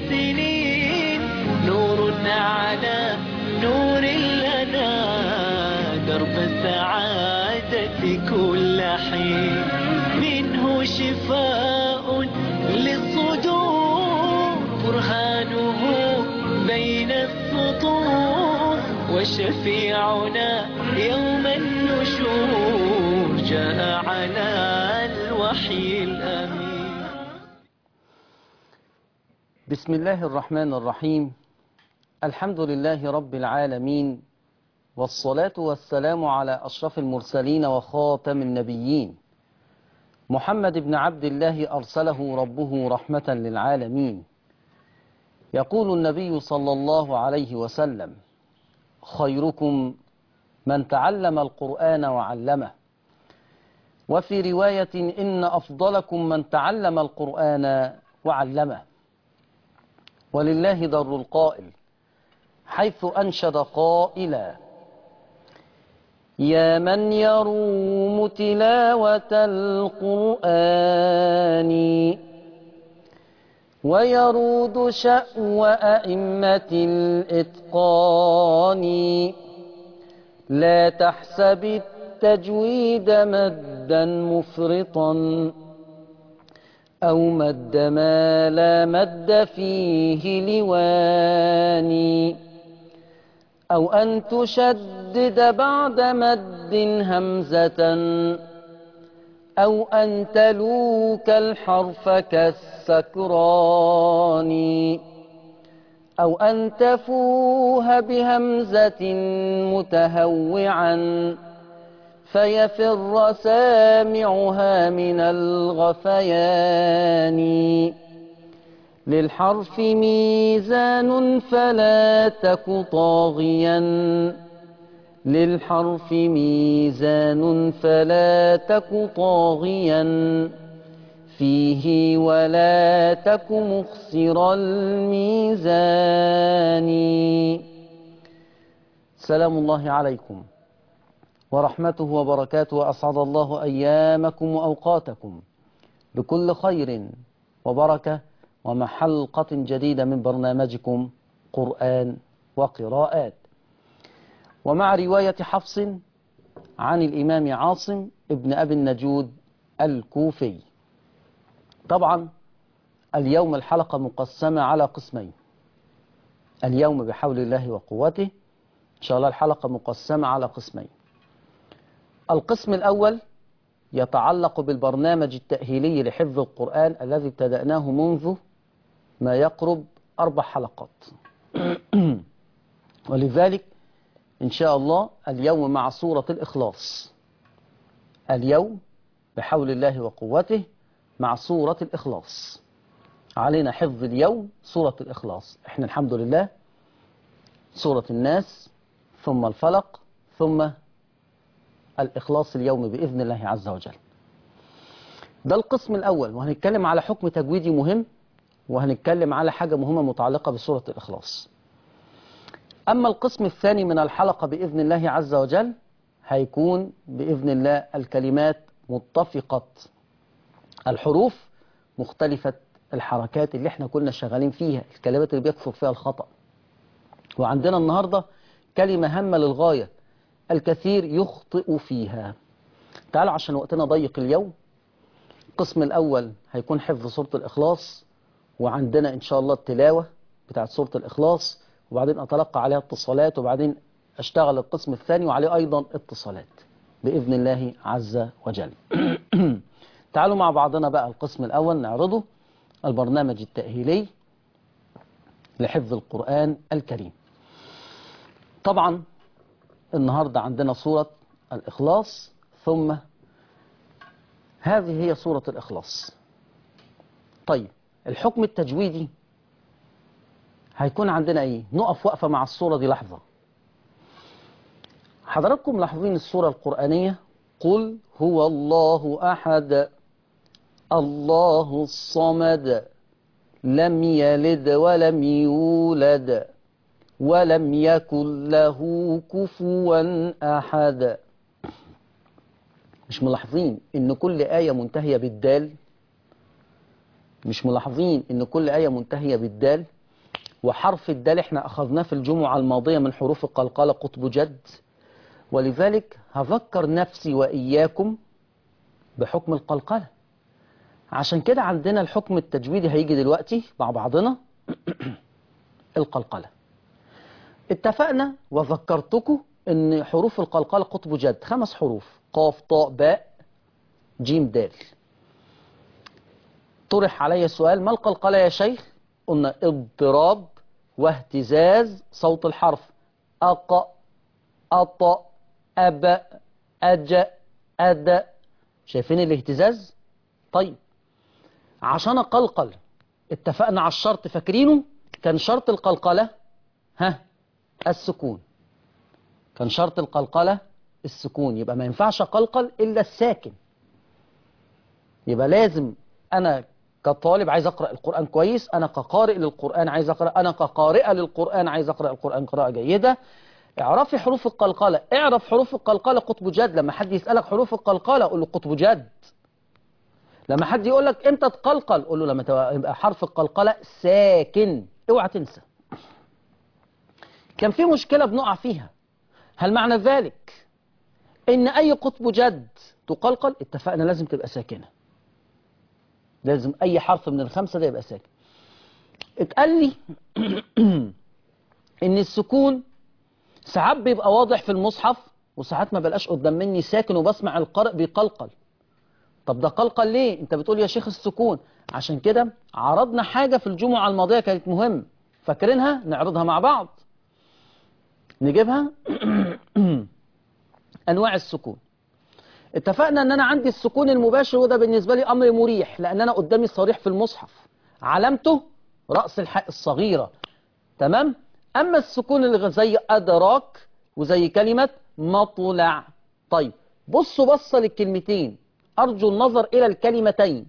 السنين نور على نور لنا درب السعادة كل حين منه شفاء للصدور برهانه بين السطور وشفيعنا يوم النشور جاء على الوحي الأمين بسم الله الرحمن الرحيم الحمد لله رب العالمين والصلاة والسلام على أشرف المرسلين وخاتم النبيين محمد بن عبد الله أرسله ربه رحمة للعالمين يقول النبي صلى الله عليه وسلم خيركم من تعلم القرآن وعلمه وفي رواية إن أفضلكم من تعلم القرآن وعلمه ولله در القائل حيث أنشد قائلا يا من يروم تلاوة القرآن ويرود شأو أئمة الإتقان لا تحسب التجويد مدا مفرطا أو مد ما لا مد فيه لواني أو أن تشدد بعد مد همزة أو أن تلوك الحرف كالسكران أو أن تفوه بهمزة متهوعا فيفر سامعها من الغثيان للحرف ميزان فلا تك طاغيا للحرف ميزان فلا تك طاغيا فيه ولا تك مخسر الميزان سلام الله عليكم ورحمته وبركاته أسعد الله أيامكم وأوقاتكم بكل خير وبركة ومع حلقة جديدة من برنامجكم قرآن وقراءات ومع رواية حفص عن الإمام عاصم ابن أبي النجود الكوفي طبعا اليوم الحلقة مقسمة على قسمين اليوم بحول الله وقوته إن شاء الله الحلقة مقسمة على قسمين القسم الأول يتعلق بالبرنامج التأهيلي لحفظ القرآن الذي ابتدأناه منذ ما يقرب أربع حلقات ولذلك إن شاء الله اليوم مع سورة الإخلاص اليوم بحول الله وقوته مع سورة الإخلاص علينا حفظ اليوم سورة الإخلاص احنا الحمد لله سورة الناس ثم الفلق ثم الإخلاص اليوم بإذن الله عز وجل ده القسم الأول وهنتكلم على حكم تجويدي مهم وهنتكلم على حاجة مهمة متعلقة بسورة الإخلاص أما القسم الثاني من الحلقة بإذن الله عز وجل هيكون بإذن الله الكلمات متفقة الحروف مختلفة الحركات اللي احنا كنا شغالين فيها الكلمات اللي بيكثر فيها الخطأ وعندنا النهاردة كلمة هامة للغاية الكثير يخطئ فيها تعالوا عشان وقتنا ضيق اليوم القسم الأول هيكون حفظ سورة الإخلاص وعندنا إن شاء الله التلاوة بتاعت سورة الإخلاص وبعدين أتلقى عليها اتصالات وبعدين أشتغل القسم الثاني وعليه أيضا اتصالات بإذن الله عز وجل تعالوا مع بعضنا بقى القسم الأول نعرضه البرنامج التأهيلي لحفظ القرآن الكريم طبعا النهاردة عندنا سورة الإخلاص ثم هذه هي سورة الإخلاص طيب الحكم التجويدي هيكون عندنا ايه نقف وقفة مع السورة دي لحظة حضراتكم لاحظين السورة القرآنية قل هو الله أحد الله الصمد لم يلد ولم يولد ولم يكن له كفوا أحد مش ملاحظين ان كل آية منتهية بالدال مش ملاحظين ان كل آية منتهية بالدال وحرف الدال احنا أخذناه في الجمعة الماضية من حروف القلقلة قطب جد ولذلك هذكر نفسي وإياكم بحكم القلقلة عشان كده عندنا الحكم التجويدي هيجي دلوقتي مع بعضنا القلقلة اتفقنا وذكرتكم ان حروف القلقلة قطب جد خمس حروف قاف طاء باء جيم دال طرح علي سؤال ما القلقلة يا شيخ قلنا اضطراب واهتزاز صوت الحرف أق أط أب أج أد شايفين الاهتزاز طيب عشان أقلقل اتفقنا على الشرط فاكرينه كان شرط القلقلة ها السكون كان شرط القلقلة السكون يبقى ما ينفعش أقلقل إلا الساكن يبقى لازم أنا كطالب عايز أقرأ القرآن كويس أنا كقارئ للقرآن عايز أقرأ أنا كقارئة للقرآن عايز أقرأ القرآن قراءة جيدة اعرفي حروف القلقلة اعرف حروف القلقلة قطب جد لما حد يسألك حروف القلقلة قول له قطب جد لما حد يقول لك امتى تقلقل قول له لما يبقى حرف القلقلة ساكن اوعى تنسى كان في مشكلة بنقع فيها هل معنى ذلك ان اي قطب جد تقلقل اتفقنا لازم تبقى ساكنة لازم اي حرف من الخمسة ده يبقى ساكن اتقال لي ان السكون ساعات بيبقى واضح في المصحف وساعات ما بلاش قدام مني ساكن وبسمع القارئ بيقلقل طب ده قلقل ليه انت بتقول يا شيخ السكون عشان كده عرضنا حاجة في الجمعة الماضية كانت مهم فاكرينها نعرضها مع بعض نجيبها انواع السكون اتفقنا ان انا عندي السكون المباشر وده بالنسبة لي امر مريح لان انا قدامي صريح في المصحف علامته رأس الحاء الصغيرة تمام اما السكون اللي زي ادراك وزي كلمة مطلع طيب بصوا بصة للكلمتين ارجو النظر الى الكلمتين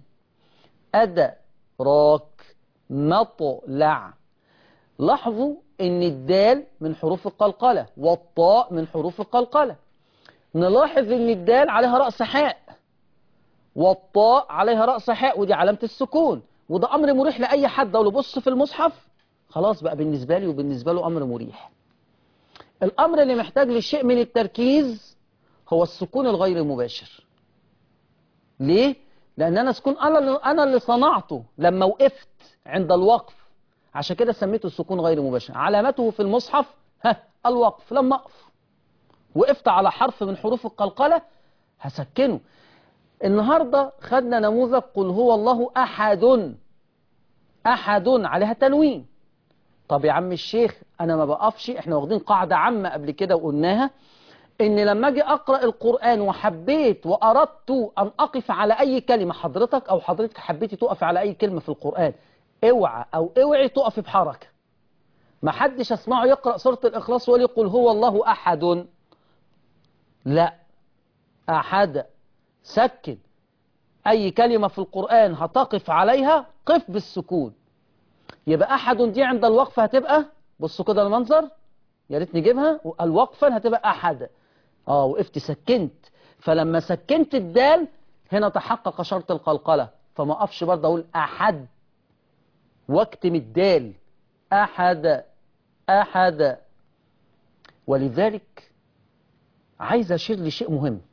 ادراك مطلع لاحظوا ان الدال من حروف القلقلة والطاء من حروف القلقلة نلاحظ ان الدال عليها رأس حاء والطاء عليها رأس حاء ودي علامة السكون وده امر مريح لأي حد لو بص في المصحف خلاص بقى بالنسبة لي وبالنسبة له امر مريح الامر اللي محتاج لشيء من التركيز هو السكون الغير مباشر ليه؟ لان انا سكون انا اللي انا اللي صنعته لما وقفت عند الوقف عشان كده سميته السكون غير مباشر علامته في المصحف ها الوقف لما اقف وقفت على حرف من حروف القلقلة هسكنه النهاردة خدنا نموذج قل هو الله أحد أحد عليها تنوين طب يا عم الشيخ أنا ما بقفش احنا واخدين قاعدة عامة قبل كده وقلناها ان لما اجي اقرأ القرآن وحبيت واردت ان اقف على اي كلمة حضرتك او حضرتك حبيتي تقف على اي كلمة في القرآن اوعى او اوعي تقف بحركة ما حدش اسمعه يقرأ سورة الاخلاص ويقول قل هو الله احد لا أحد سكن أي كلمة في القرآن هتقف عليها قف بالسكون يبقى أحد دي عند الوقفة هتبقى بصوا كده المنظر يا ريت نجيبها الوقفة هتبقى أحد اه وقفت سكنت فلما سكنت الدال هنا تحقق شرط القلقلة فما أقفش برضه أقول أحد واكتم الدال أحد أحد ولذلك عايز أشير لشيء مهم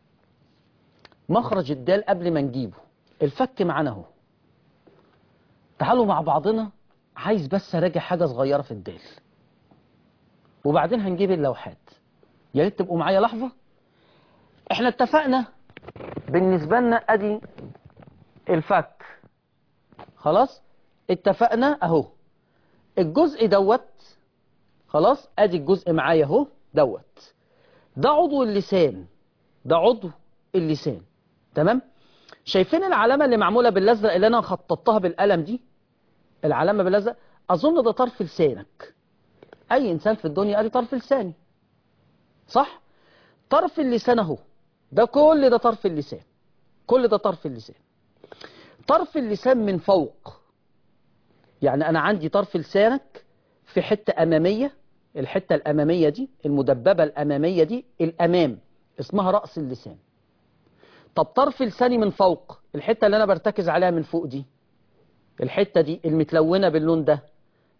مخرج الدال قبل ما نجيبه الفك معانا اهو تعالوا مع بعضنا عايز بس اراجع حاجة صغيرة في الدال وبعدين هنجيب اللوحات يا ريت تبقوا معايا لحظة احنا اتفقنا بالنسبة لنا ادي الفك خلاص اتفقنا اهو الجزء دوت خلاص ادي الجزء معايا اهو دوت ده عضو اللسان ده عضو اللسان تمام شايفين العلامة اللي معمولة باللزق اللي انا خططتها بالقلم دي العلامة باللزق اظن ده طرف لسانك اي انسان في الدنيا ادي طرف لساني صح طرف اللسان اهو ده كل ده طرف اللسان كل ده طرف اللسان طرف اللسان من فوق يعني انا عندي طرف لسانك في حتة امامية الحتة الامامية دي المدببة الامامية دي الامام اسمها رأس اللسان طب طرف لساني من فوق الحتة اللي انا برتكز عليها من فوق دي الحتة دي المتلونة باللون ده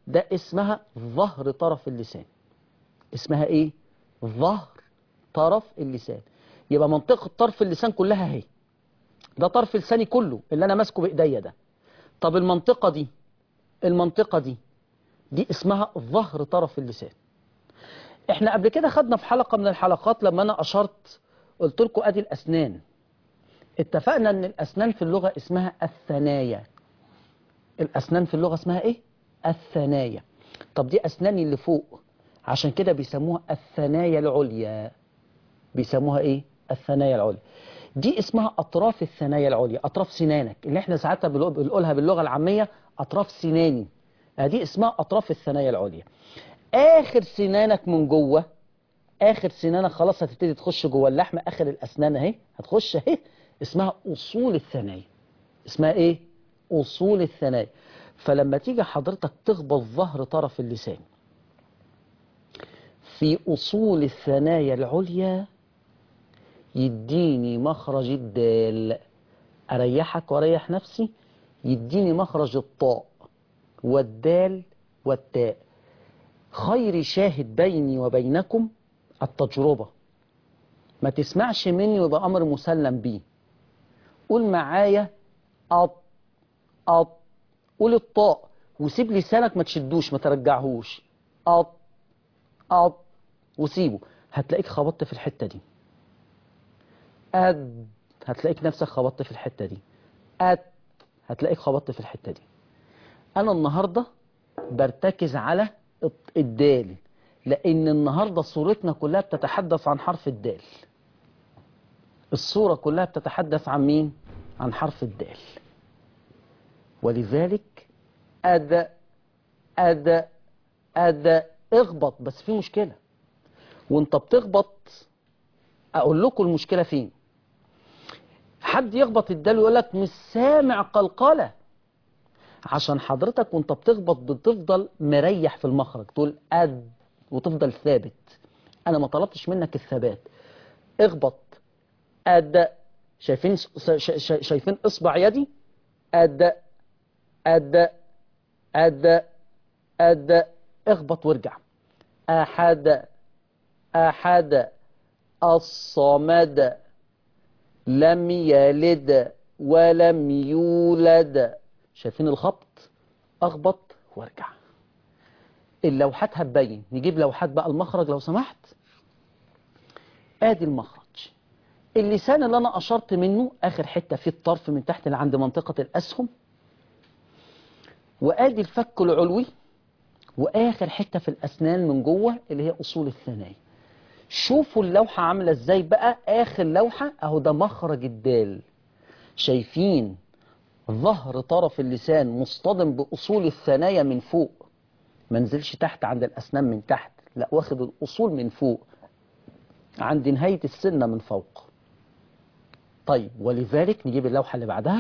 ده اسمها ظهر طرف اللسان اسمها ايه ظهر طرف اللسان يبقى منطقة طرف اللسان كلها اهي ده طرف لساني كله اللي انا ماسكه بايديا ده طب المنطقة دي المنطقة دي دي اسمها ظهر طرف اللسان احنا قبل كده خدنا في حلقة من الحلقات لما انا اشرت قلت لكم ادي الاسنان اتفقنا ان الاسنان في اللغة اسمها الثنايا الاسنان في اللغة اسمها ايه الثنايا طب دي اسناني اللي فوق عشان كده بيسموها الثنايا العليا بيسموها ايه الثنايا العليا دي اسمها اطراف الثنايا العليا اطراف سنانك اللي احنا ساعتها بنقول- بنقولها باللغة العامية اطراف سناني دي اسمها اطراف الثنايا العليا اخر سنانك من جوه اخر سنانك خلاص هتبتدي تخش جوه اللحم اخر الاسنان اهي هتخش اهي اسمها اصول الثنايا اسمها ايه اصول الثنايا فلما تيجي حضرتك تخبط ظهر طرف اللسان في اصول الثنايا العليا يديني مخرج الدال اريحك واريح نفسي يديني مخرج الطاء والدال والتاء خير شاهد بيني وبينكم التجربة ما تسمعش مني ويبقى أمر مسلم بيه قول معايا أط أط قول الطاء وسيب لسانك ما تشدوش ما ترجعهوش أط أط وسيبه هتلاقيك خبطت في الحتة دي أد هتلاقيك نفسك خبطت في الحتة دي أت هتلاقيك خبطت في الحتة دي أنا النهاردة برتكز على الدال لأن النهاردة صورتنا كلها بتتحدث عن حرف الدال الصورة كلها بتتحدث عن مين؟ عن حرف الدال ولذلك أد أد أد اخبط بس في مشكلة وانت بتخبط أقول لكم المشكلة فين حد يخبط الدال ويقول لك مش سامع قلقلة عشان حضرتك وانت بتخبط بتفضل مريح في المخرج تقول أد وتفضل ثابت أنا ما طلبتش منك الثبات اخبط أد شايفين شايفين إصبع يدي أد أد أد أد اخبط وارجع أحد أحد الصمد لم يلد ولم يولد شايفين الخبط اخبط وارجع اللوحات هتبين نجيب لوحات بقى المخرج لو سمحت ادي المخرج اللسان اللي انا اشرت منه اخر حتة في الطرف من تحت اللي عند منطقة الاسهم وادي الفك العلوي واخر حتة في الاسنان من جوه اللي هي اصول الثنايا شوفوا اللوحة عاملة ازاي بقى اخر لوحة اهو ده مخرج الدال شايفين ظهر طرف اللسان مصطدم بأصول الثنايا من فوق ما نزلش تحت عند الأسنان من تحت لا واخد الأصول من فوق عند نهاية السنة من فوق طيب ولذلك نجيب اللوحة اللي بعدها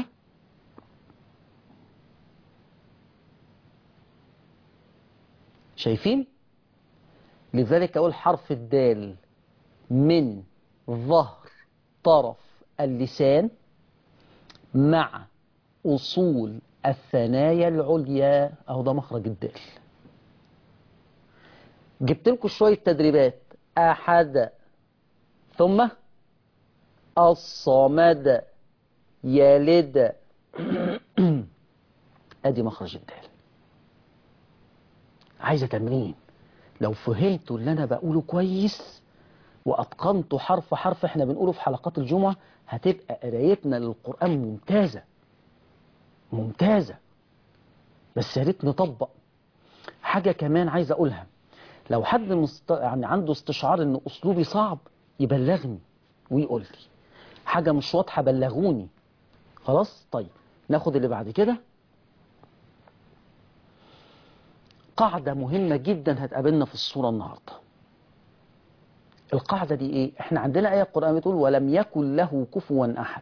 شايفين لذلك أقول حرف الدال من ظهر طرف اللسان مع أصول الثنايا العليا أهو ده مخرج الدال جبت لكم شوية تدريبات أحد ثم الصمد يلد أدي مخرج الدال عايزة تمرين لو فهمتوا اللي أنا بقوله كويس وأتقنتوا حرف حرف احنا بنقوله في حلقات الجمعة هتبقى قرايتنا للقرآن ممتازة ممتازة بس يا ريت نطبق حاجة كمان عايز أقولها لو حد مست... يعني عنده استشعار إن أسلوبي صعب يبلغني ويقول لي حاجة مش واضحة بلغوني خلاص طيب ناخد اللي بعد كده قاعدة مهمة جدا هتقابلنا في الصورة النهاردة القاعدة دي ايه احنا عندنا آية القرآن بتقول ولم يكن له كفوا أحد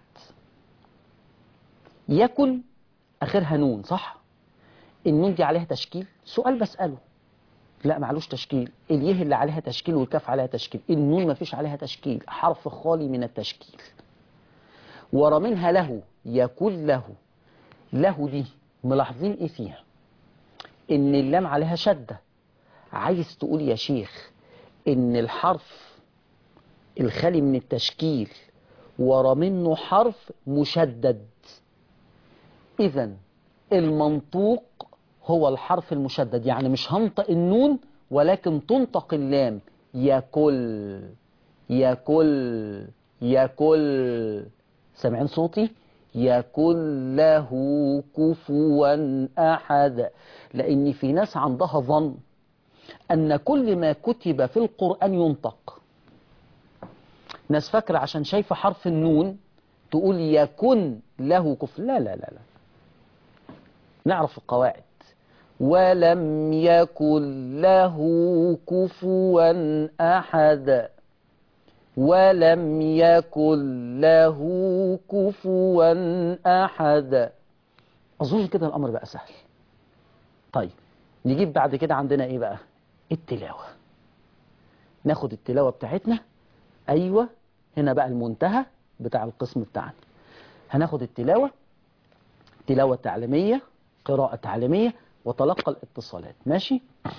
يكن آخرها نون صح النون دي عليها تشكيل سؤال بسأله لا معلوش تشكيل اليه اللي عليها تشكيل والكاف عليها تشكيل النون ما فيش عليها تشكيل حرف خالي من التشكيل ورا منها له يكن له له دي ملاحظين ايه فيها ان اللام عليها شدة عايز تقول يا شيخ ان الحرف الخالي من التشكيل ورا منه حرف مشدد اذا المنطوق هو الحرف المشدد يعني مش هنطق النون ولكن تنطق اللام يكل يكل يكل سامعين صوتي يكن له كفوا أحد لأن في ناس عندها ظن أن كل ما كتب في القرآن ينطق ناس فاكرة عشان شايفة حرف النون تقول يكن له كفوا لا لا لا لا نعرف القواعد ولم يكن له كفوا أحد ولم يكن له كفوا أحد أظن كده الأمر بقى سهل طيب نجيب بعد كده عندنا إيه بقى التلاوة ناخد التلاوة بتاعتنا أيوة هنا بقى المنتهى بتاع القسم بتاعنا هناخد التلاوة تلاوة تعليمية قراءة تعليمية وتلقى الاتصالات ماشي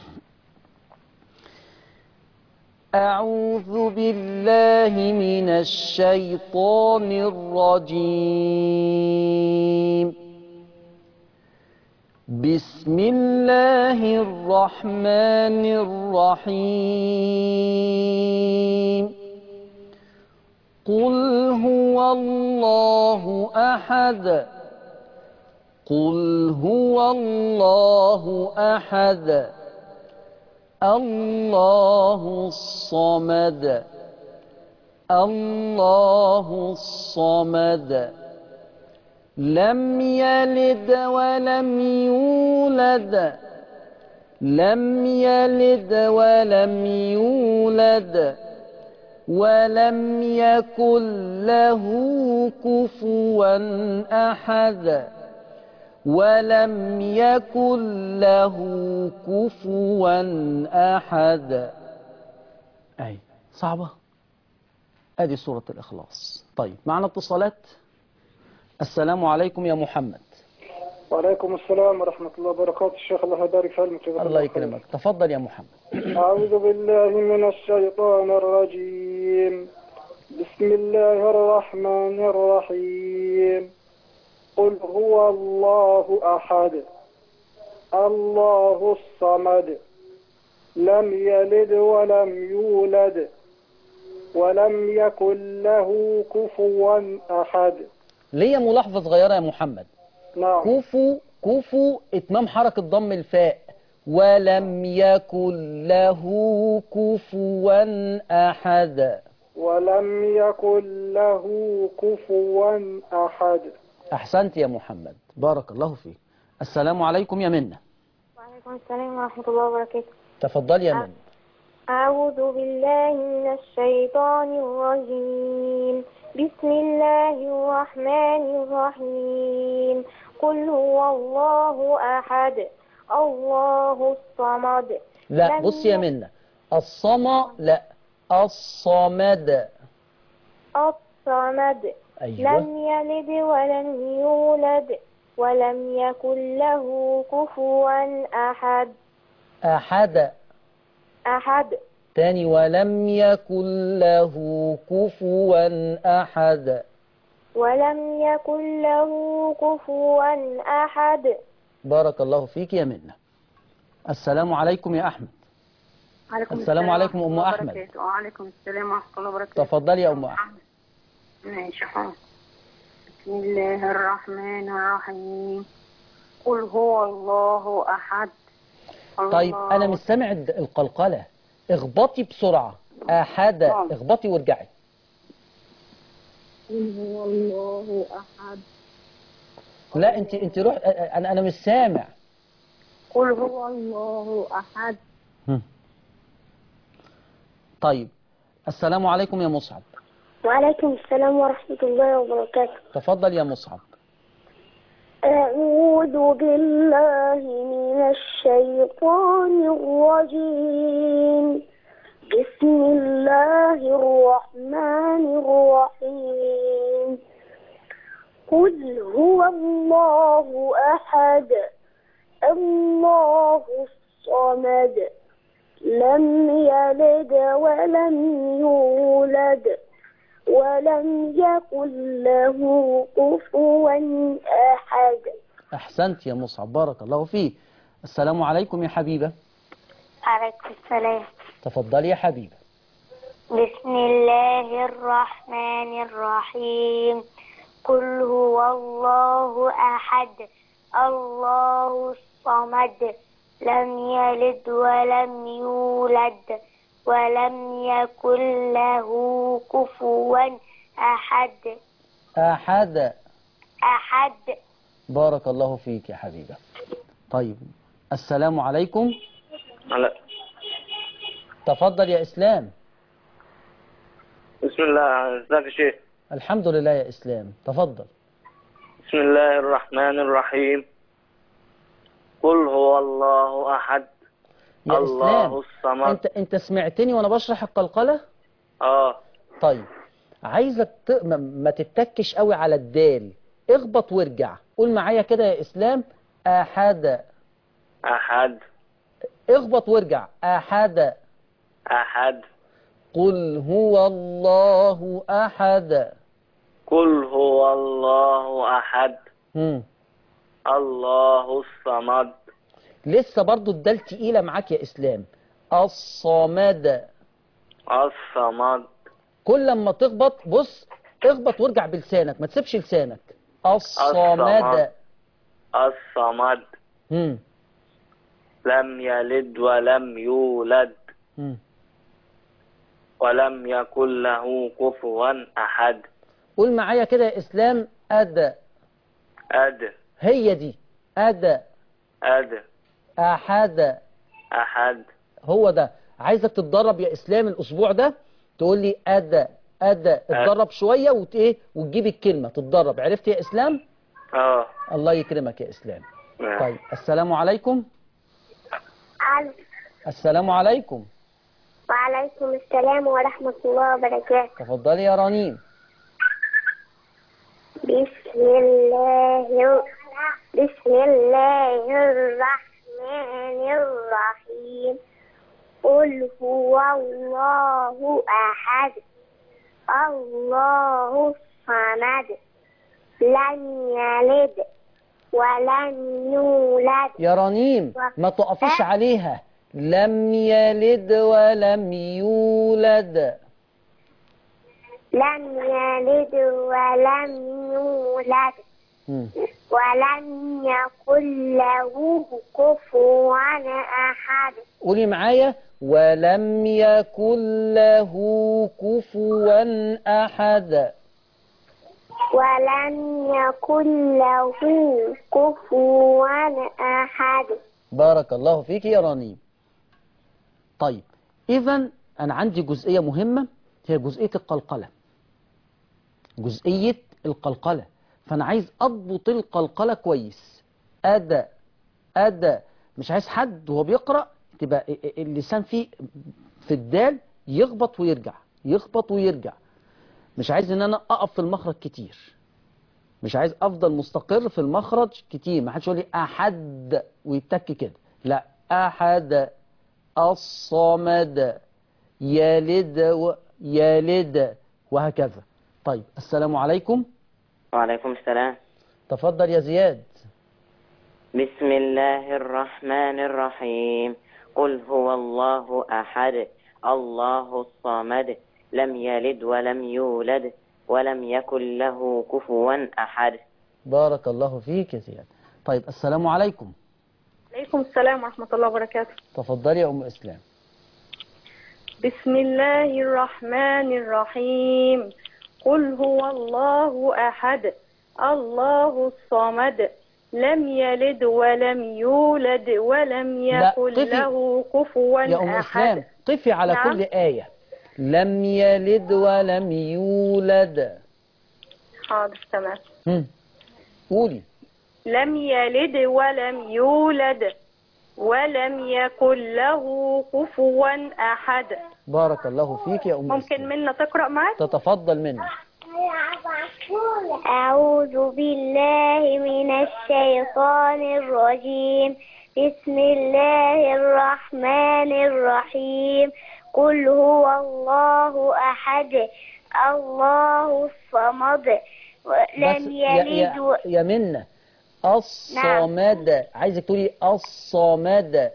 أعوذ بالله من الشيطان الرجيم بسم الله الرحمن الرحيم قل هو الله أحد قل هو الله أحد الله الصمد الله الصمد لم يلد ولم يولد لم يلد ولم يولد ولم يكن له كفوا أحد ولم يكن له كفوا أحد أي صعبة أدي سورة الإخلاص طيب معنا اتصالات السلام عليكم يا محمد وعليكم السلام ورحمة الله وبركاته الشيخ الله يبارك في علمك جزاك الله خير. يكرمك تفضل يا محمد أعوذ بالله من الشيطان الرجيم بسم الله الرحمن الرحيم قل هو الله أحد الله الصمد لم يلد ولم يولد ولم يكن له كفوا أحد ليا ملاحظة صغيرة يا محمد نعم كوفو كوفو اتمام حركة ضم الفاء ولم يكن له كفوا أحد ولم يكن له كفوا أحد أحسنت يا محمد بارك الله فيك السلام عليكم يا منة وعليكم السلام ورحمة الله وبركاته تفضل يا منة أعوذ بالله من الشيطان الرجيم بسم الله الرحمن الرحيم قل هو الله أحد الله الصمد لا لم بص يا منة الصمى لا الصمد الصمد أيوة لم يلد ولم يولد ولم يكن له كفوا أحد أحد أحد تاني ولم يكن له كفوا أحد ولم يكن له كفوا أحد بارك الله فيك يا منة السلام عليكم يا أحمد عليكم السلام عليكم أم ورحمة الله أحمد. وبركاته. وعليكم السلام ورحمة الله وبركاته تفضلي يا أم أحمد ماشي حاضر بسم الله الرحمن الرحيم قل هو الله أحد طيب الله أنا مش سامع الد- القلقلة اخبطي بسرعة أحد نعم. اخبطي وارجعي قل هو الله أحد لا انت انت روح انا انا مش سامع قل هو الله أحد طيب السلام عليكم يا مصعب وعليكم السلام ورحمة الله وبركاته تفضل يا مصعب أعوذ بالله من الشيطان الرجيم بسم الله الرحمن الرحيم قل هو الله أحد الله الصمد لم يلد ولم يولد ولم يكن له كفوا أحد أحسنت يا مصعب بارك الله فيك السلام عليكم يا حبيبة عليكم السلام تفضلي يا حبيبة بسم الله الرحمن الرحيم قل هو الله أحد الله الصمد لم يلد ولم يولد ولم يكن له كفوا أحد أحد أحد بارك الله فيك يا حبيبة طيب السلام عليكم على تفضل يا إسلام بسم الله ازيك يا شيخ الحمد لله يا إسلام تفضل بسم الله الرحمن الرحيم قل هو الله احد يا الله إسلام الصمد أنت أنت سمعتني وأنا بشرح القلقلة اه طيب عايزك ت... ما- ما تتكش قوي على الدال اخبط وارجع قول معايا كده يا إسلام أحد احد اخبط وارجع أحد احد قل هو الله أحد قل هو الله احد مم. الله الصمد لسه برضو الدال تقيلة معاك يا إسلام الصمد الصمد كل لما تخبط بص اخبط وارجع بلسانك ما تسيبش لسانك الصمد الصمد مم. لم يلد ولم يولد مم. ولم يكن له كفوا احد قول معايا كده يا إسلام أد أد هي دي أد أد أحد أحد هو ده عايزك تتدرب يا إسلام الأسبوع ده تقول لي أد أد اتدرب شوية وت إيه وتجيب الكلمة تتدرب عرفت يا إسلام اه الله يكرمك يا إسلام نعم. طيب السلام عليكم على- السلام عليكم وعليكم السلام ورحمة الله وبركاته تفضلي يا رنين بسم الله بسم الله الرحمن الرحيم قل هو الله أحد الله الصمد لم يلد ولم يولد يا رنيم ما تقفيش عليها لم يلد ولم يولد لم يلد ولم يولد مم. ولم يكن له كفوا أحد قولي معايا ولم يكن له كفوا أحد ولم يكن له كفوا أحد بارك الله فيك يا رنيم طيب إذا أنا عندي جزئية مهمة هي جزئية القلقلة جزئية القلقلة فأنا عايز أضبط القلقلة كويس أدا أدا مش عايز حد وهو بيقرأ تبقى اللسان فيه في الدال يخبط ويرجع يخبط ويرجع مش عايز ان انا اقف في المخرج كتير مش عايز افضل مستقر في المخرج كتير ما حدش يقول لي احد ويتك كده لا احد الصمد يلد و... يلد وهكذا طيب السلام عليكم وعليكم السلام تفضل يا زياد بسم الله الرحمن الرحيم قل هو الله أحد الله الصمد لم يلد ولم يولد ولم يكن له كفوا أحد بارك الله فيك يا زياد طيب السلام عليكم عليكم السلام ورحمة الله وبركاته تفضلي يا ام اسلام بسم الله الرحمن الرحيم قل هو الله أحد الله الصمد لم يلد ولم يولد ولم لا، يكن قفي. له كفوا يا ام اسلام أحد قفي على نعم. كل آية لم يلد ولم يولد حاضر تمام هم. قولي لم يلد ولم يولد ولم يكن له كفوا أحد بارك الله فيك يا ام ممكن اسلام منا تقرأ معاك تتفضل مني أعوذ بالله من الشيطان الرجيم بسم الله الرحمن الرحيم قل هو الله أحد الله الصمد بس لم يا, يلد و... يا, يا منى الصمد عايزك تقولي الصمد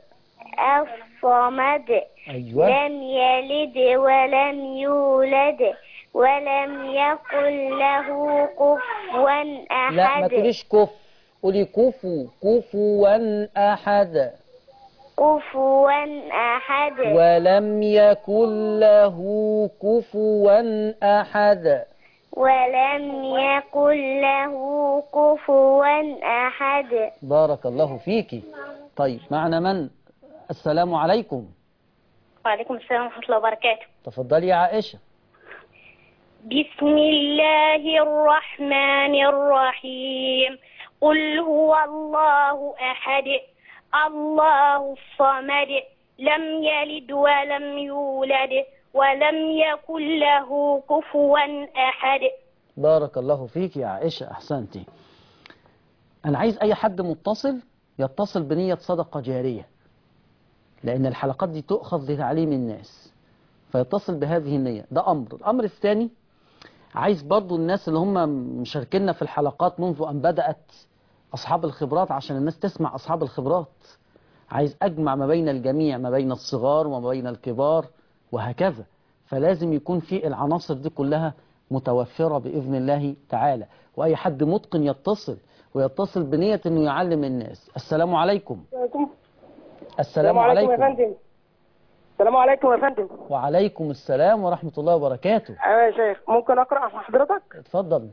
الصمد ايوه لم يلد ولم يولد ولم يكن له كفوا أحد لا ما تقوليش كف قولي كفو كفوا احد كفوا أحد ولم يكن له كفوا احد ولم يكن له كفوا أحد بارك الله فيكي طيب معنا من السلام عليكم وعليكم السلام ورحمة الله وبركاته تفضلي يا عائشة بسم الله الرحمن الرحيم قل هو الله أحد الله الصمد لم يلد ولم يولد ولم يكن له كفوا أحد بارك الله فيك يا عائشة أحسنتي أنا عايز أي حد متصل يتصل بنية صدقة جارية لأن الحلقات دي تؤخذ لتعليم الناس فيتصل بهذه النية ده أمر الأمر الثاني عايز برضو الناس اللي هم مشاركينا في الحلقات منذ أن بدأت أصحاب الخبرات عشان الناس تسمع أصحاب الخبرات عايز أجمع ما بين الجميع ما بين الصغار وما بين الكبار وهكذا فلازم يكون في العناصر دي كلها متوفرة بإذن الله تعالى وأي حد متقن يتصل ويتصل بنية أنه يعلم الناس السلام عليكم السلام يا عليكم فندم السلام عليكم يا فندم وعليكم السلام ورحمة الله وبركاته ايوه يا شيخ ممكن اقرا على حضرتك اتفضل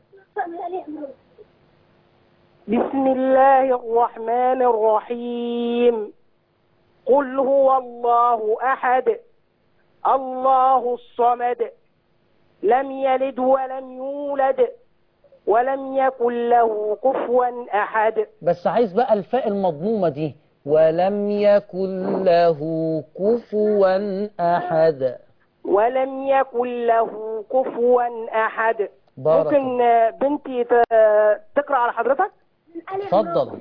بسم الله الرحمن الرحيم قل هو الله احد الله الصمد لم يلد ولم يولد ولم يكن له كفوا احد بس عايز بقى الفاء المضمومة دي ولم يكن له كفوا أحد ولم يكن له كفوا احد بارك ممكن آه، بنتي ت- تقرا على حضرتك اتفضل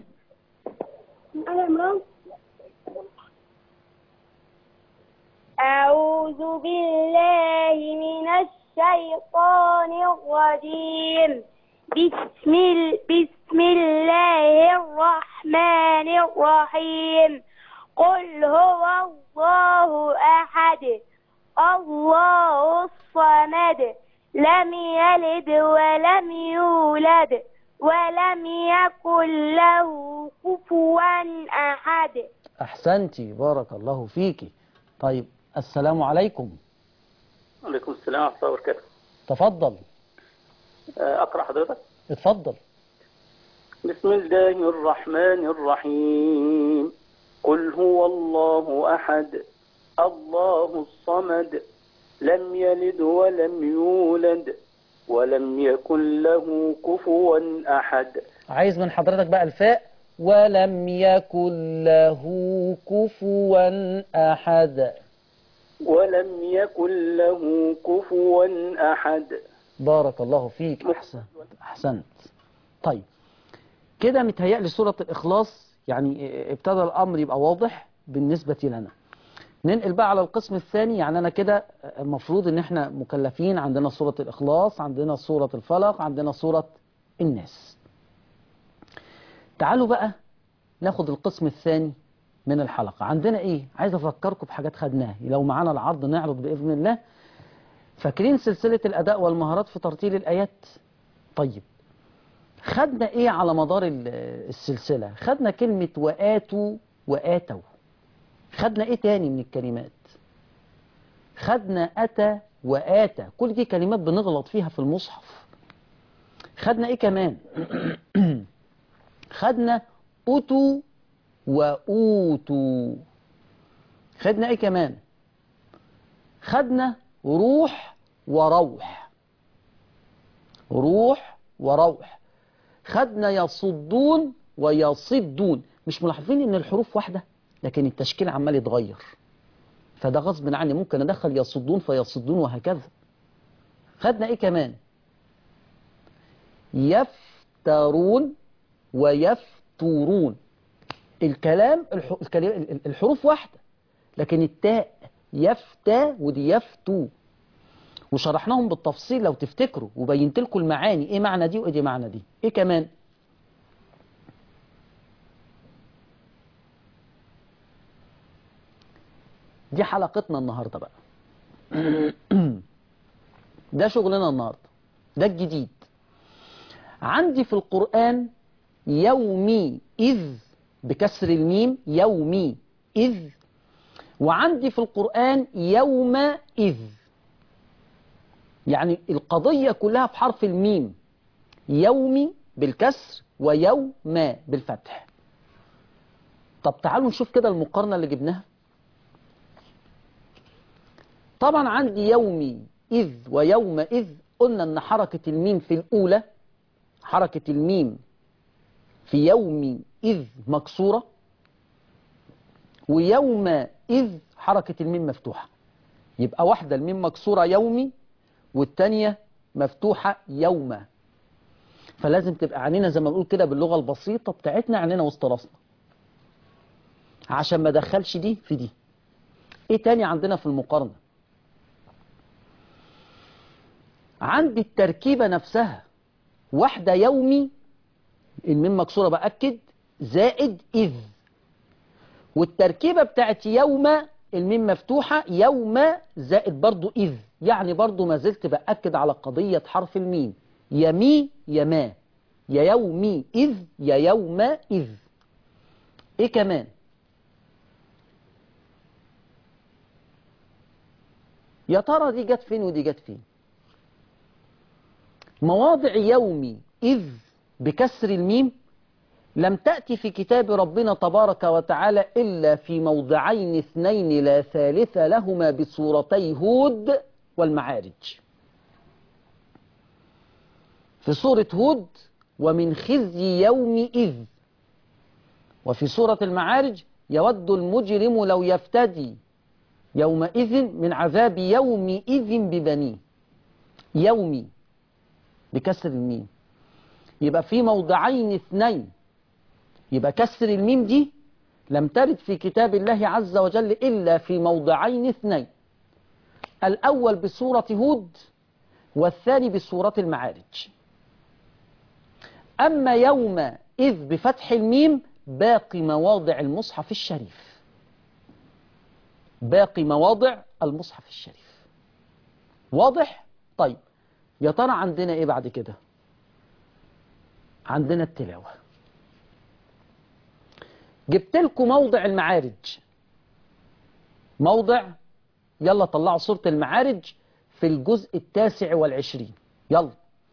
أعوذ بالله من الشيطان الرجيم بسم, ال... بسم الله الرحمن الرحيم قل هو الله أحد الله الصمد لم يلد ولم يولد ولم يكن له كفوا أحد أحسنتي بارك الله فيكي طيب السلام عليكم وعليكم السلام ورحمة الله وبركاته تفضل آه، أقرأ حضرتك اتفضل بسم الله الرحمن الرحيم قل هو الله أحد الله الصمد لم يلد ولم يولد ولم يكن له كفوا أحد عايز من حضرتك بقى الفاء ولم يكن له كفوا أحد ولم يكن له كفوا أحد بارك الله فيك أحسنت أحسنت طيب كده متهيألي سورة الإخلاص يعني ابتدى الأمر يبقى واضح بالنسبة لنا ننقل بقى على القسم الثاني يعني أنا كده المفروض إن إحنا مكلفين عندنا سورة الإخلاص عندنا سورة الفلق عندنا سورة الناس تعالوا بقى ناخد القسم الثاني من الحلقة عندنا إيه عايز أفكركم بحاجات خدناها لو معانا العرض نعرض بإذن الله فاكرين سلسلة الأداء والمهارات في ترتيل الآيات طيب خدنا إيه على مدار ال- السلسلة خدنا كلمة وآتوا وآتوا خدنا إيه تاني من الكلمات خدنا أتى وآتى كل دي كلمات بنغلط فيها في المصحف خدنا إيه كمان خدنا أتوا وأوتوا خدنا إيه كمان خدنا روح وروح روح وروح خدنا يصدون ويصدون مش ملاحظين ان الحروف واحدة لكن التشكيل عمال يتغير فده غصب عني ممكن ادخل يصدون فيصدون وهكذا خدنا ايه كمان يفترون ويفتورون الكلام الح- الكلام- الحروف واحدة لكن التاء يفتى ودي يفتو وشرحناهم بالتفصيل لو تفتكروا وبينت لكم المعاني ايه معنى دي وايه دي معنى دي ايه كمان دي حلقتنا النهاردة بقى ده شغلنا النهاردة ده الجديد عندي في القرآن يومي إذ بكسر الميم يومي إذ وعندي في القرآن يوم إذ يعني القضية كلها في حرف الميم يومي بالكسر ويوم بالفتح طب تعالوا نشوف كده المقارنة اللي جبناها طبعا عندي يومي إذ ويوم إذ قلنا أن حركة الميم في الأولى حركة الميم في يوم إذ مكسورة ويوم إذ حركة الميم مفتوحة يبقى واحدة الميم مكسورة يومي والتانية مفتوحة يوم فلازم تبقى عنينا زي ما بنقول كده باللغة البسيطة بتاعتنا عنينا وسط راسنا عشان ما دخلش دي في دي ايه تاني عندنا في المقارنة عندي التركيبة نفسها واحدة يومي الميم مكسورة بأكد زائد إذ والتركيبة بتاعت يوم الميم مفتوحة يوم زائد برضو إذ يعني برضو ما زلت بأكد على قضية حرف الميم يمي يما يا يومي إذ يا يوم إذ إيه كمان يا ترى دي جت فين ودي جت فين مواضع يومي إذ بكسر الميم لم تأتي في كتاب ربنا تبارك وتعالى إلا في موضعين اثنين لا ثالث لهما بصورتي هود والمعارج في سورة هود ومن خزي يوم إذ وفي سورة المعارج يود المجرم لو يفتدي يومئذ من عذاب يومئذ ببنيه يومي بكسر الميم يبقى في موضعين اثنين يبقى كسر الميم دي لم ترد في كتاب الله عز وجل إلا في موضعين اثنين الأول بسورة هود والثاني بسورة المعارج أما يوم إذ بفتح الميم باقي مواضع المصحف الشريف باقي مواضع المصحف الشريف واضح؟ طيب يا ترى عندنا ايه بعد كده عندنا التلاوة جبت لكم موضع المعارج موضع يلا طلعوا صورة المعارج في الجزء التاسع والعشرين يلا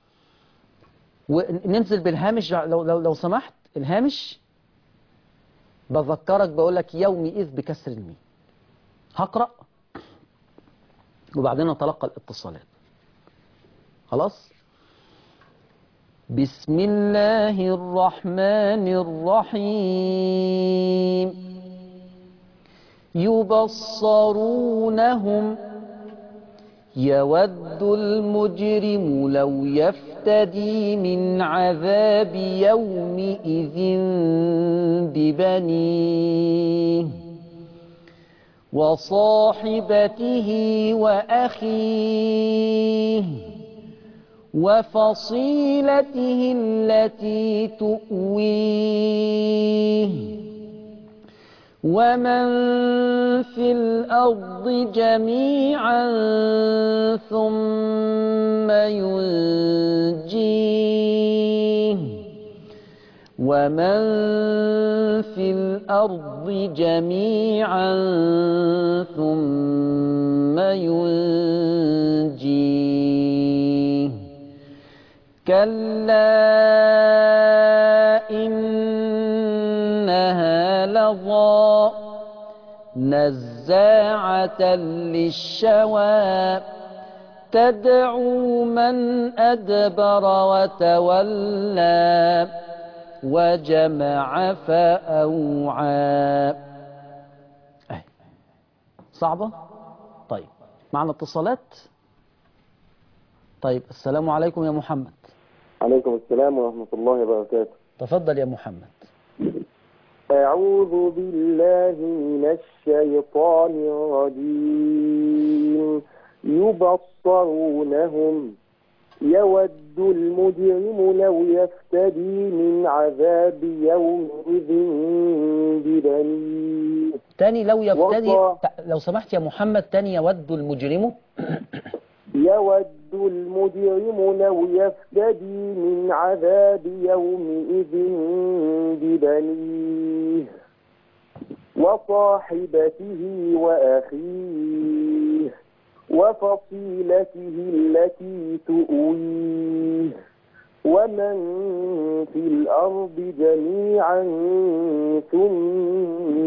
وننزل بالهامش لو, لو, لو سمحت الهامش بذكرك بقول لك يومي إذ بكسر الميم هقرأ وبعدين نتلقى الاتصالات خلاص بسم الله الرحمن الرحيم يبصرونهم يود المجرم لو يفتدي من عذاب يومئذ ببنيه وصاحبته وأخيه وفصيلته التي تؤويه ومن في الأرض جميعا ثم ينجيه ومن في الأرض جميعا ثم ينجيه كلا إنها لظى نزاعة للشوى تدعو من أدبر وتولى وجمع فأوعى أهي. صعبة طيب معنا اتصالات طيب السلام عليكم يا محمد عليكم السلام ورحمة الله وبركاته تفضل يا محمد أعوذ بالله من الشيطان الرجيم يبصرونهم يود المجرم لو يفتدي من عذاب يومئذ ببنيه تاني لو يفتدي وقع. لو سمحت يا محمد تاني يود المجرم يود المجرم لو يفتدي من عذاب يومئذ ببنيه وصاحبته وأخيه وفصيلته التي تؤويه ومن في الأرض جميعا ثم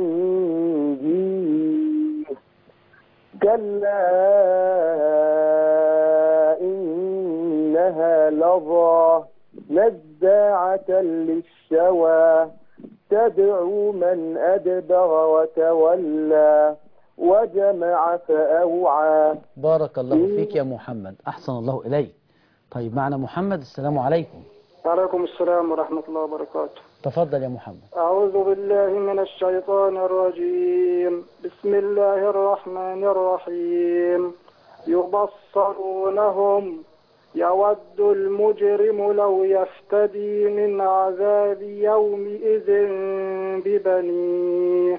ينجيه كلا إنها لظى نزاعة للشوى تدعو من أدبر وتولى وجمع فأوعى بارك الله فيك يا محمد أحسن الله إليك طيب معنا محمد السلام عليكم وعليكم السلام ورحمة الله وبركاته تفضل يا محمد أعوذ بالله من الشيطان الرجيم بسم الله الرحمن الرحيم يبصرونهم يود المجرم لو يفتدي من عذاب يومئذ ببنيه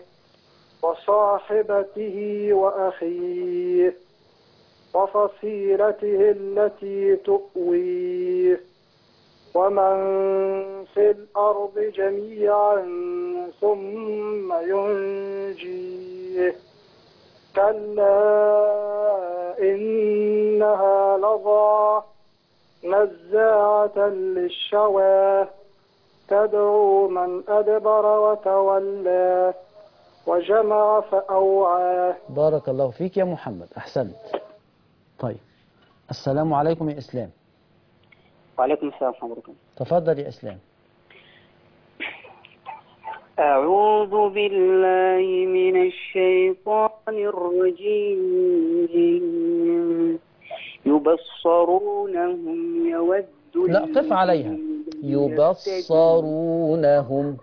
وصاحبته وأخيه وفصيلته التي تؤويه ومن في الأرض جميعا ثم ينجيه كلا إنها لظى نزاعة للشوى تدعو من أدبر وتولى وجمع فأوعى بارك الله فيك يا محمد أحسنت طيب السلام عليكم يا إسلام وعليكم السلام ورحمة الله وبركاته تفضل يا إسلام أعوذ بالله من الشيطان الرجيم يبصرونهم يود لا قف عليها يبصرونهم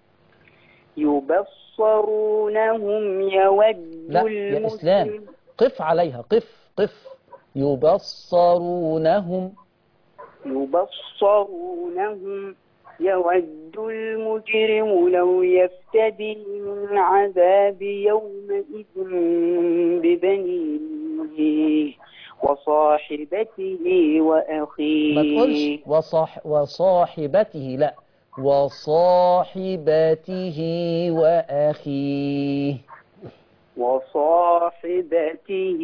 يبصرونهم يود لا يا إسلام قف عليها قف قف يبصرونهم يبصرونهم يود المجرم لو يفتدي من عذاب يومئذ ببنيه وصاحبته وأخيه ما تقولش وصاح وصاحبته لا وصاحبته وأخيه وصاحبته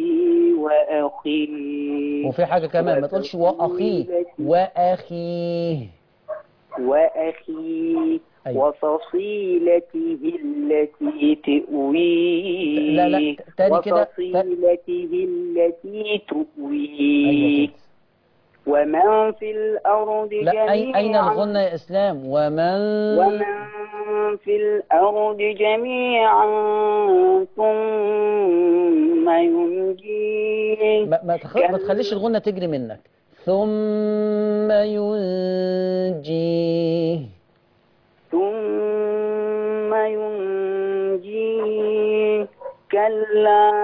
وأخيه وفي حاجة كمان ما تقولش وأخيه وأخيه وأخيه أيوة. وفصيلته التي تؤويه لا، لا، تاني كده. وفصيلته التي تؤويه أيوة كده. ومن في الأرض لا جميعا أي أين الغنة يا إسلام ومن ومن في الأرض جميعا ثم ينجيه ما, ما, تخ... ما تخليش الغنة تجري منك ثم ينجيه ثم ينجيه كلا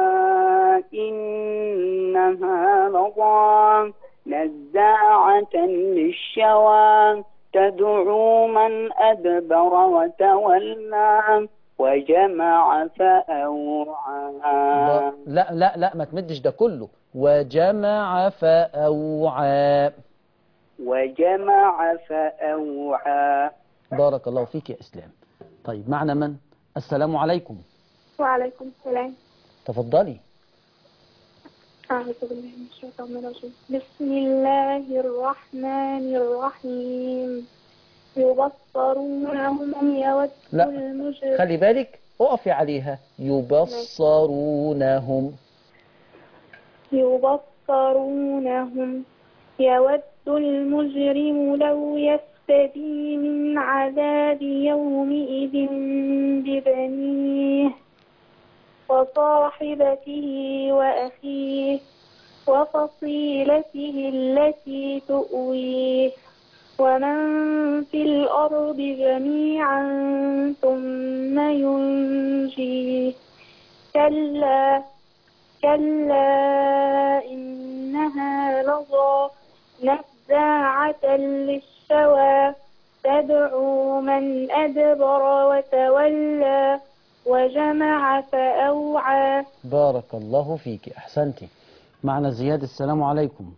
إنها لظى نزاعة للشوى تدعو من أدبر وتولى وجمع فأوعى لا لا لا ما تمدش ده كله وجمع فأوعى وجمع فأوعى بارك الله فيك يا إسلام طيب معنا من السلام عليكم وعليكم السلام تفضلي أعوذ بالله من الشيطان الرجيم بسم الله الرحمن الرحيم يبصرونهم يود لا المجرم خلي بالك اقفي عليها يبصرونهم يبصرونهم يود المجرم لو يفتدي من عذاب يومئذ ببنيه وصاحبته وأخيه وفصيلته التي تؤويه ومن في الأرض جميعا ثم ينجيه كلا كلا إنها لظى نزاعة للشوى تدعو من أدبر وتولى وجمع فأوعى بارك الله فيك أحسنتي معنا زياد السلام عليكم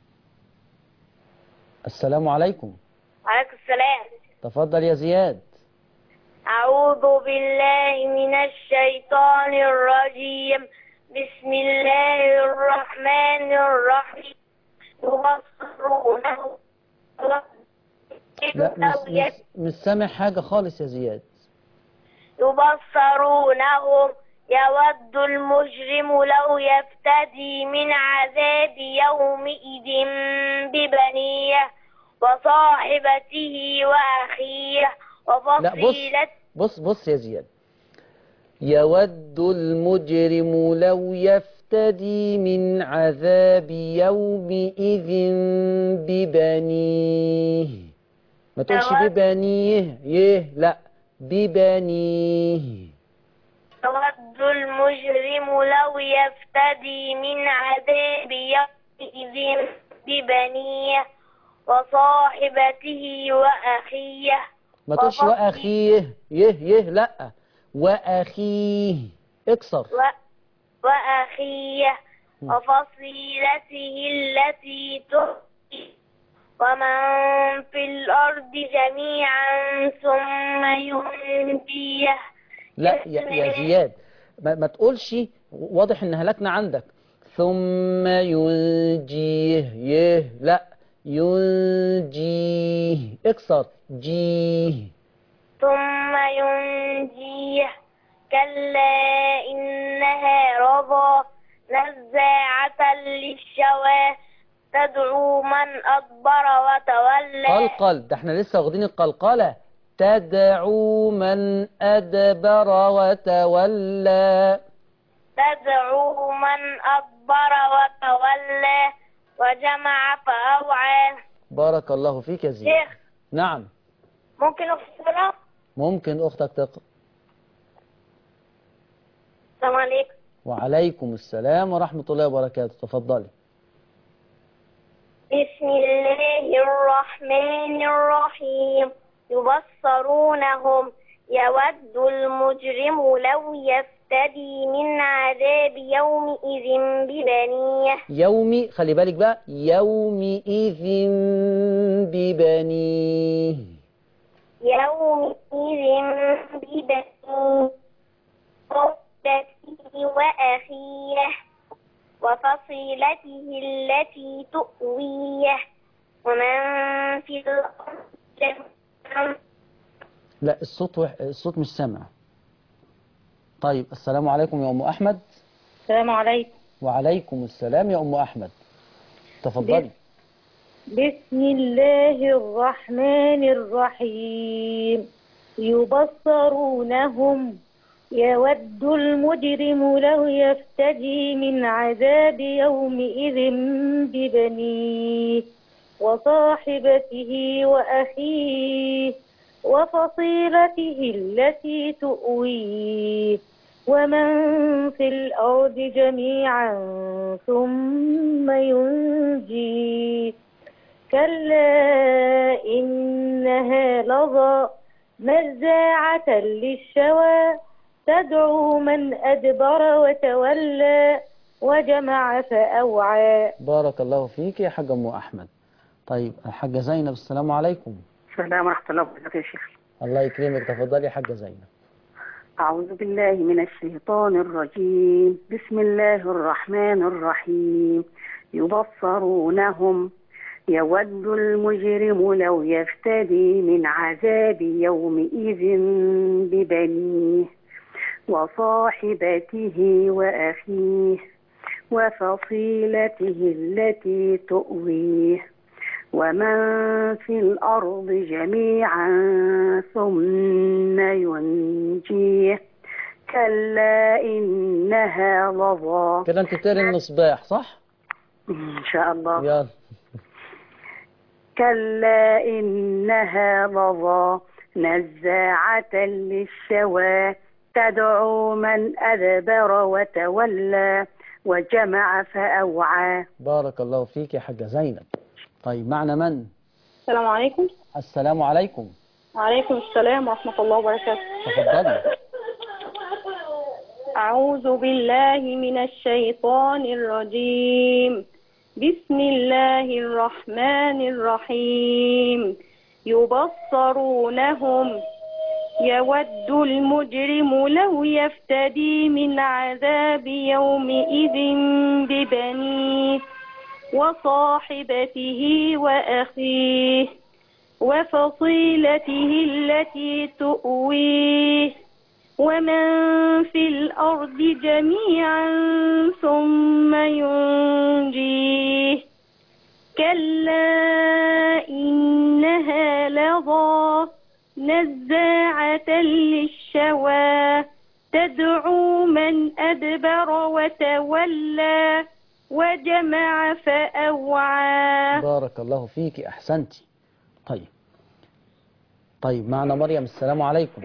السلام عليكم وعليكم السلام تفضل يا زياد أعوذ بالله من الشيطان الرجيم بسم الله الرحمن الرحيم يبصرونه لا مش, مش, مش سامع حاجة خالص يا زياد يبصرونهم يود المجرم لو يفتدي من عذاب يومئذ ببنيه وصاحبته وأخيه لا بص وفصيلته بص بص يا زياد يود المجرم لو يفتدي من عذاب يومئذ ببنيه ما تقولش يود- ببنيه يه لا ببنيه يود المجرم لو يفتدي من عذاب يومئذ ببنيه وصاحبته وأخيه ما تقولش وفصيل- وأخيه يه يه لا وأخيه اكسر و... وأخيه وفصيلته التي تؤتي ومن في الأرض جميعا ثم ينجيه لا يا, يا زياد ما, ما تقولش واضح ان هلكنا عندك ثم ينجيه يه لا ينجيه اكسر جيه ثم ينجيه كلا إنها رضى نزاعة للشوى تدعو من أدبر وتولى قلقل ده احنا لسه واخدين القلقلة تدعو من أدبر وتولى تدعو من أدبر وتولى وجمع فأوعى بارك الله فيك يا زياد شيخ نعم ممكن أفسرها؟ ممكن أختك تقرأ السلام عليكم وعليكم السلام ورحمة الله وبركاته تفضلي بسم الله الرحمن الرحيم يبصرونهم يود المجرم لو يفتدي من عذاب يومئذ ببنيه يومي خلي بالك بقى يومئذ ببنيه يومئذ ببنيه صحبته وأخيه وفصيلته التي تؤويه ومن في الأرض جميعا لا الصوت وح... الصوت مش سامع طيب السلام عليكم يا أم أحمد السلام عليكم وعليكم السلام يا أم أحمد تفضلي بسم الله الرحمن الرحيم يبصرونهم يود المجرم لو يفتدي من عذاب يومئذ ببنيه وصاحبته وأخيه وفصيلته التي تؤويه ومن في الأرض جميعا ثم ينجيه كلا إنها لظى نزاعة للشوى تدعو من أدبر وتولى وجمع فأوعى بارك الله فيك يا حاجة أم أحمد طيب الحاجة زينب السلام عليكم السلام ورحمة الله وبركاته يا شيخ الله يكرمك تفضلي يا حاجة زينب أعوذ بالله من الشيطان الرجيم بسم الله الرحمن الرحيم يبصرونهم يود المجرم لو يفتدي من عذاب يومئذ ببنيه وصاحبته وأخيه وفصيلته التي تؤويه ومن في الأرض جميعا ثم ينجيه كلا إنها لظى كده أنت بتقري المصباح صح؟ إن شاء الله يلا كلا إنها لظى نزاعة للشوى تدعو من أدبر وتولى وجمع فأوعى بارك الله فيك يا حاجة زينب طيب معنا من السلام عليكم السلام عليكم وعليكم السلام ورحمة الله وبركاته تفضلي أعوذ بالله من الشيطان الرجيم بسم الله الرحمن الرحيم يبصرونهم يود المجرم لو يفتدي من عذاب يومئذ ببنيه وصاحبته وأخيه وفصيلته التي تؤويه ومن في الأرض جميعا ثم ينجيه كلا إنها لظى نزاعة للشوى تدعو من أدبر وتولى وجمع فأوعى بارك الله فيك أحسنتي طيب طيب معنا مريم السلام عليكم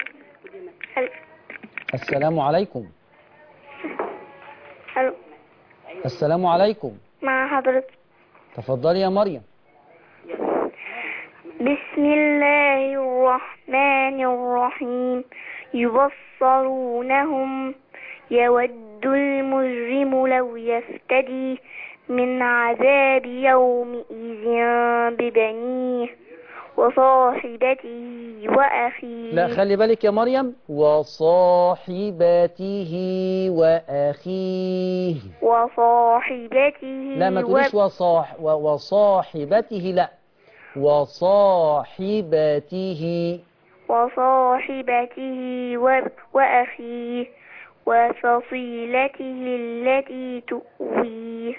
السلام عليكم حلو السلام عليكم مع حضرتك تفضلي يا مريم بسم الله الرحمن الرحيم يبصرونهم يود المجرم لو يفتدي من عذاب يومئذ ببنيه وصاحبته وأخيه لا خلي بالك يا مريم وصاحبته وأخيه وصاحبته لا ما تقوليش وصاح و- وصاحبته لا وصاحبته وصاحبته و- وأخيه وفصيلته التي تؤويه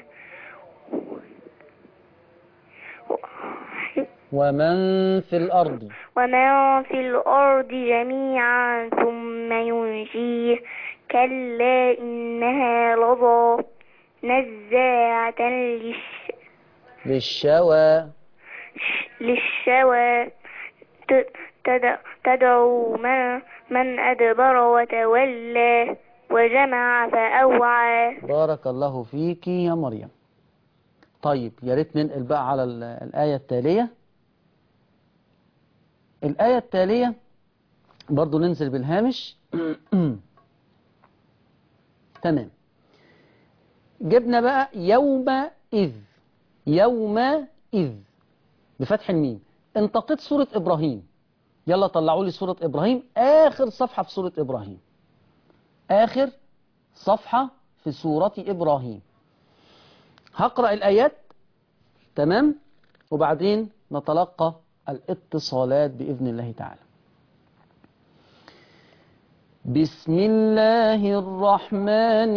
ومن في الأرض ومن في الأرض جميعا ثم ينجيه كلا إنها لظى نزاعة للش... للشوى للشوى ت- تد- تدعو من, من أدبر وتولى وجمع فأوعى بارك الله فيك يا مريم طيب يا ريت ننقل بقى على ال- الآية التالية الآية التالية برضو ننزل بالهامش تمام جبنا بقى يومئذ يومئذ بفتح الميم انتقيت سورة إبراهيم يلا طلعوا لي سورة إبراهيم آخر صفحة في سورة إبراهيم آخر صفحة في سورة إبراهيم هقرأ الآيات تمام وبعدين نتلقى الاتصالات بإذن الله تعالى بسم الله الرحمن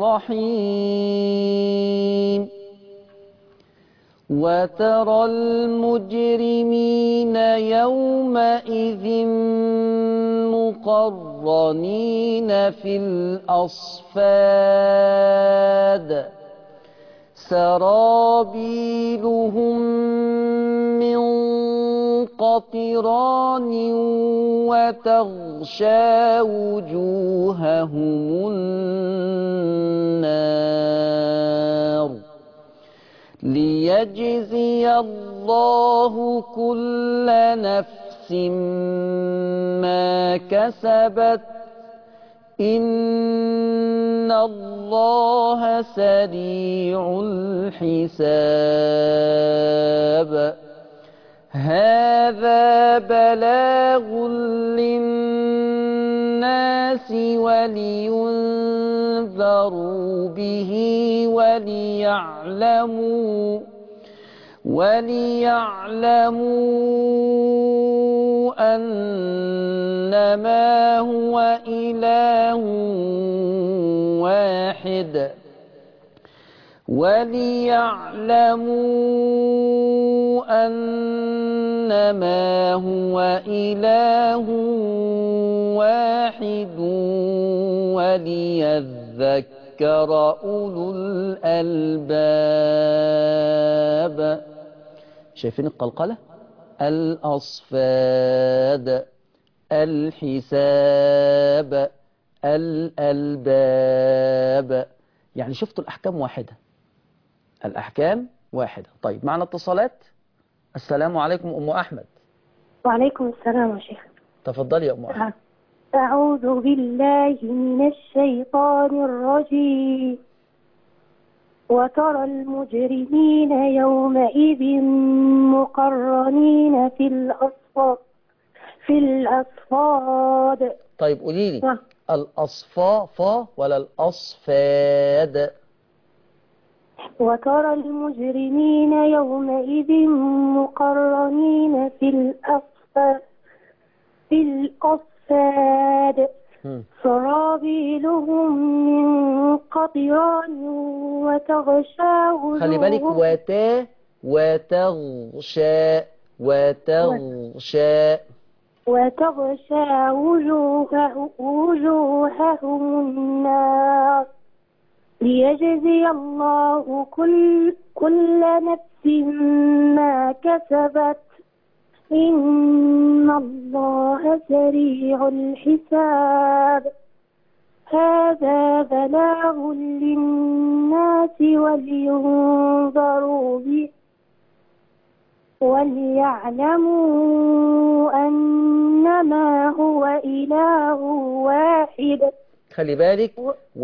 الرحيم وترى المجرمين يومئذ مقرنين في الأصفاد سرابيلهم من قطران وتغشى وجوههم النار ليجزي الله كل نفس ما كسبت إن الله سريع الحساب هذا بلاغ للناس ولينذروا به وليعلموا وليعلموا أنما هو إله واحد وليعلموا أنما هو إله واحد وليذكروا يذكر أولو الألباب شايفين القلقلة الأصفاد الحساب الألباب يعني شفتوا الأحكام واحدة الأحكام واحدة طيب معنا اتصالات السلام عليكم أم أحمد وعليكم السلام يا شيخ تفضلي يا أم أحمد أعوذ بالله من الشيطان الرجيم وترى المجرمين يومئذ مقرنين في الأصفاد في الأصفاد طيب قولي لي الأصفاء ولا الأصفاد وترى المجرمين يومئذ مقرنين في الأصفاد في الأصفاد سرابيلهم من قطران وتغشى خلي بالك وجوههم وتا وتغشى وتغشى وتغشى وجوه وجوههم النار ليجزي الله كل كل نفس ما كسبت إن الله سريع الحساب هذا بلاغ للناس ولينظروا به وليعلموا أنما هو إله واحد خلي بالك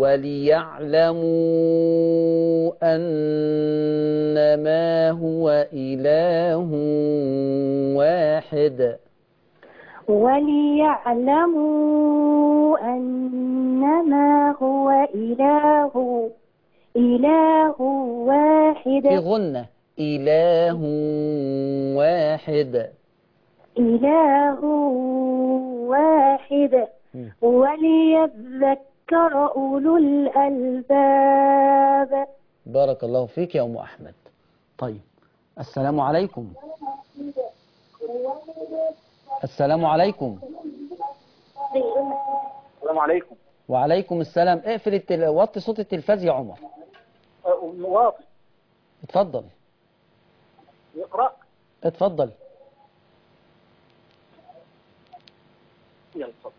وليعلموا أنما هو إله واحد وليعلموا أنما هو إله إله واحد في غنة إله واحد إله واحد وليذكر أولو الألباب بارك الله فيك يا أم أحمد طيب السلام عليكم السلام عليكم السلام عليكم وعليكم السلام اقفل التل... وطي صوت التلفاز يا عمر أه، مواطن اتفضل يقرأ اتفضل يلا اتفضل.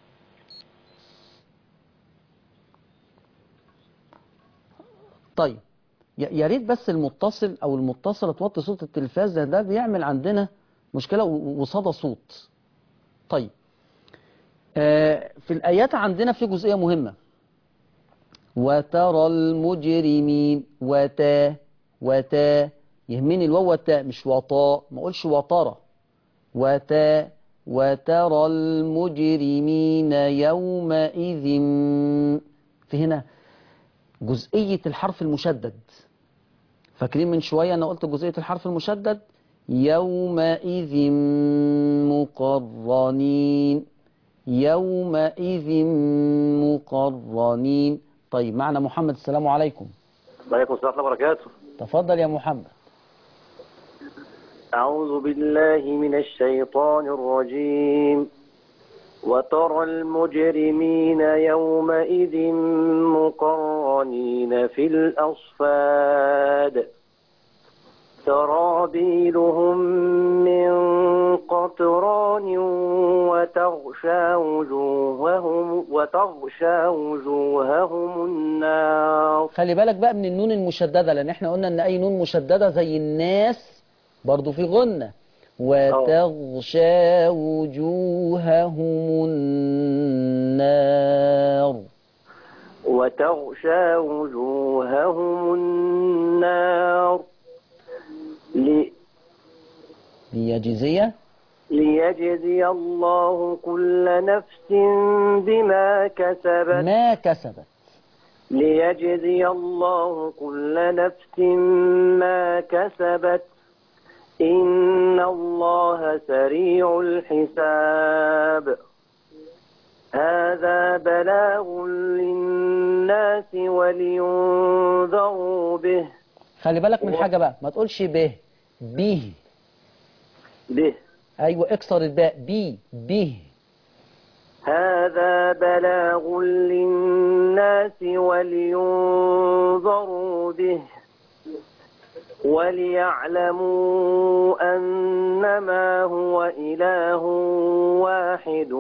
طيب يا يا ريت بس المتصل او المتصله توطي صوت التلفاز ده, ده بيعمل عندنا مشكله و- وصدى صوت طيب آه في الايات عندنا في جزئيه مهمه وترى المجرمين وتا وتا يهمني الواو والتاء مش وطاء ما اقولش وطرى وتا وترى المجرمين يومئذ في هنا جزئية الحرف المشدد فاكرين من شوية أنا قلت جزئية الحرف المشدد يومئذ مقرنين يومئذ مقرنين طيب معنا محمد السلام عليكم وعليكم السلام ورحمة الله وبركاته تفضل يا محمد أعوذ بالله من الشيطان الرجيم وترى المجرمين يومئذ مقرنين في الأصفاد سرابيلهم من قطران وتغشى وجوههم وتغشى وجوههم النار خلي بالك بقى من النون المشددة لأن احنا قلنا إن أي نون مشددة زي الناس برضو في غنة وتغشى وجوههم النار وتغشى وجوههم النار لي ليجزية ليجزي الله كل نفس بما كسبت ما كسبت ليجزي الله كل نفس ما كسبت إن الله سريع الحساب هذا بلاغ للناس ولينذروا به خلي بالك من حاجة بقى ما تقولش به به به أيوة اكسر الباء بي به هذا بلاغ للناس ولينظروا به وليعلموا أنما هو إله واحد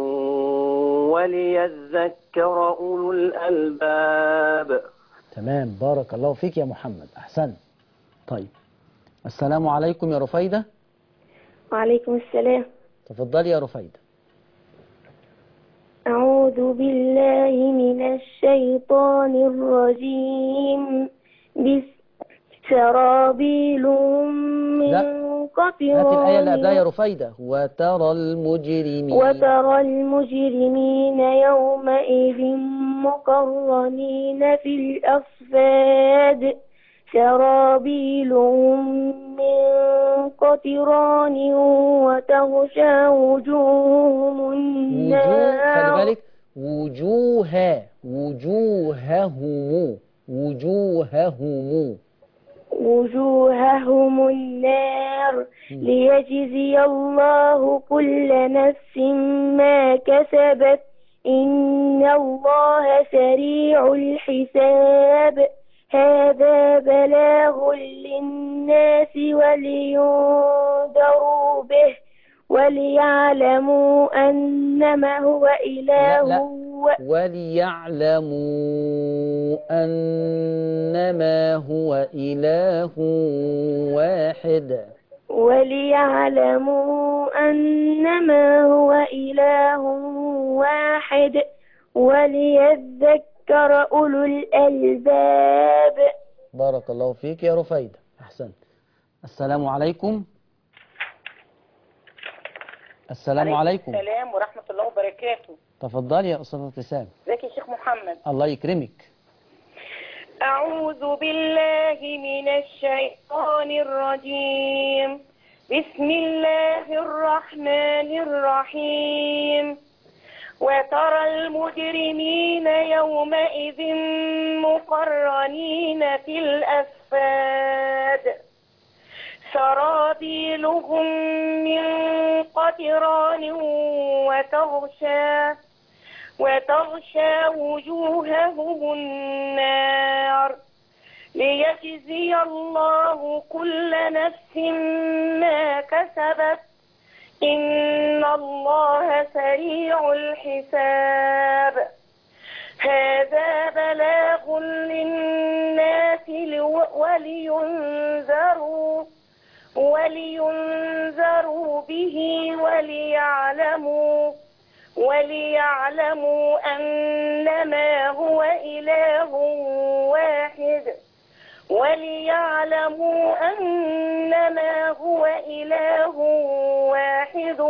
وليذكر أولو الألباب تمام بارك الله فيك يا محمد أحسن طيب السلام عليكم يا رفيدة وعليكم السلام تفضلي يا رفيدة أعوذ بالله من الشيطان الرجيم بس سرابيل من لا. هات الآية اللي قبلها يا قطران رفيدة وترى المجرمين وترى المجرمين يومئذ مقرنين في الأصفاد سرابيل من قطران وتغشى وجوههم وجوه النار خلي بالك وجوه وجوههم وجوههم وجوههم النار ليجزي الله كل نفس ما كسبت إن الله سريع الحساب هذا بلاغ للناس ولينذروا به وليعلموا أنما هو إله لا. و- وليعلموا أنما هو إله واحد وليعلموا أنما هو إله واحد وليذكر أولو الألباب بارك الله فيك يا رفيدة أحسنت السلام عليكم السلام عليكم السلام ورحمة الله وبركاته تفضلي يا أستاذة ابتسام ازيك يا شيخ محمد الله يكرمك أعوذ بالله من الشيطان الرجيم بسم الله الرحمن الرحيم وترى المجرمين يومئذ مقرنين في الأسفاد سرابيلهم من قطران وتغشى وتغشى وجوههم النار ليجزي الله كل نفس ما كسبت إن الله سريع الحساب هذا بلاغ للناس لو- ولينذروا ولينذروا به وليعلموا وليعلموا أنما هو إله واحد وليعلموا أنما هو إله واحد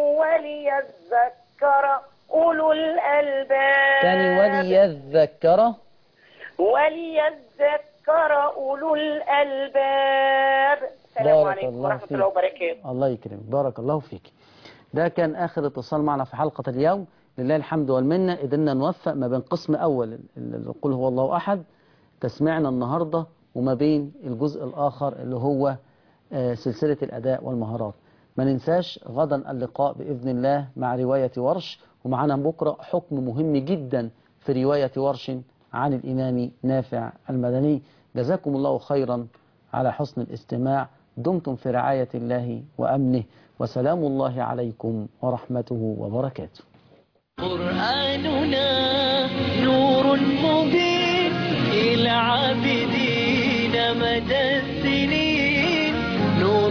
وليذكر أولو الألباب تاني وليذكر وليذكر أولو الألباب السلام بارك عليكم الله ورحمة فيك. الله وبركاته الله يكرمك بارك الله فيك ده كان آخر اتصال معنا في حلقة اليوم لله الحمد والمنة قدرنا نوفق ما بين قسم أول اللي قل هو الله أحد تسمعنا النهاردة وما بين الجزء الآخر اللي هو آه، سلسلة الأداء والمهارات ما ننساش غدا اللقاء بإذن الله مع رواية ورش ومعنا بكرة حكم مهم جدا في رواية ورش عن الإمام نافع المدني جزاكم الله خيرا على حسن الاستماع دمتم في رعاية الله وأمنه وسلام الله عليكم ورحمته وبركاته قرآننا نور مبين إلى عابدين مدى